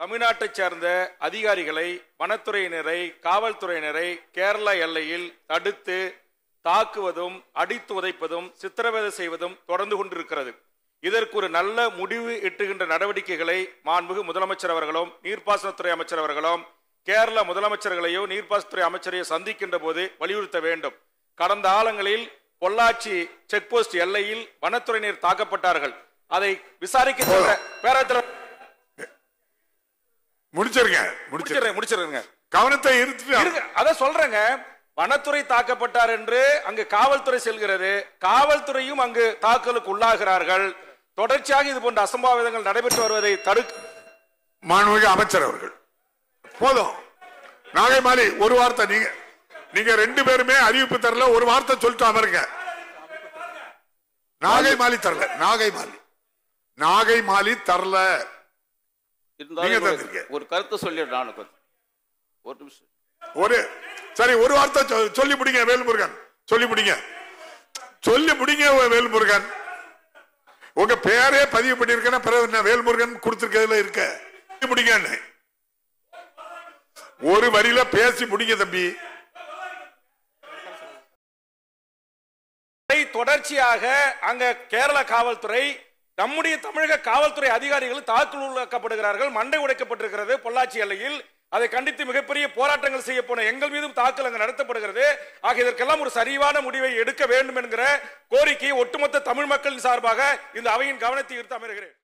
தமிழ்நாட்டைச் சேர்ந்த அதிகாரிகளை வனத்துறையினரை காவல்துறையினரை கேரள எல்லையில் தடுத்து தாக்குவதும் அடித்து உதைப்பதும் சித்திரவதை செய்வதும் தொடர்ந்து கொண்டிருக்கிறது இதற்கு ஒரு நல்ல முடிவு எட்டுகின்ற நடவடிக்கைகளை மாண்புமிகு முதலமைச்சர் அவர்களும் நீர்ப்பாசனத்துறை அமைச்சர் அவர்களும் கேரள முதலமைச்சர்களையோ நீர்ப்பாசனத்துறை அமைச்சரையோ சந்திக்கின்ற போது வலியுறுத்த வேண்டும் கடந்த காலங்களில் பொள்ளாச்சி செக் போஸ்ட் எல்லையில் வனத்துறையினர் தாக்கப்பட்டார்கள் அதை விசாரிக்க சென்ற பேரத்தில் முடிச்சிருங்க முடிச்சிருங்க முடிச்சிடுறேன் முடிச்சிடுறேங்க கவனத்தை இருத்துட்டு இருங்க அத சொல்றேங்க வனத்துறை தாக்கப்பட்டார் என்று அங்கு காவல்துறை செல்கிறது காவல்துறையும் அங்கு தாக்கலுக்கு உள்ளாகிறார்கள் தொடர்ச்சியாக இது போன்ற அசம்பாவிதங்கள் நடைபெற்று வருவதை தடுக்க மாண்புமிகு அமைச்சர் அவர்கள் போதும் நாகை மாலி ஒரு வார்த்தை நீங்க நீங்க ரெண்டு பேருமே அறிவிப்பு தரல ஒரு வார்த்தை சொல்லிட்டு அமருங்க நாகை மாலி தரல நாகை மாலி நாகை மாலி தரல இருந்தாலும் நீங்க ஒரு- தந்திருக்கீங்க. ஒரு கருத்தை சொல்லிடுறேன் நானு கொஞ்சம் ஒரு நிமிஷம் ஒரு சரி ஒரு வார்த்தை சொ- சொல்லி முடிங்க வேல்முருகன் சொல்லி முடிங்க சொல்லி முடிங்க வேல்முருகன் உங்க பேரே பதிவு பண்ணிருக்கேன்னா பிறகு என்ன வேல்முருகன் கொடுத்திருக்கிறதுல இருக்க சொல்லி முடிங்கன்னு ஒரு வரியில பேசி முடிங்க தம்பி இதை தொடர்ச்சியாக அங்க கேரள காவல்துறை நம்முடைய தமிழக காவல்துறை அதிகாரிகள் தாக்குதல் உள்ளாக்கப்படுகிறார்கள் மண்டை உடைக்கப்பட்டிருக்கிறது பொள்ளாச்சி எல்லையில் அதை கண்டித்து மிகப்பெரிய போராட்டங்கள் செய்ய போன எங்கள் மீதும் தாக்கல் அங்கு நடத்தப்படுகிறது ஆக இதற்கெல்லாம் ஒரு சரிவான முடிவை எடுக்க வேண்டும் என்கிற கோரிக்கையை ஒட்டுமொத்த தமிழ் மக்களின் சார்பாக இந்த அவையின் கவனத்தை ஈர்த்து அமர்கிறேன்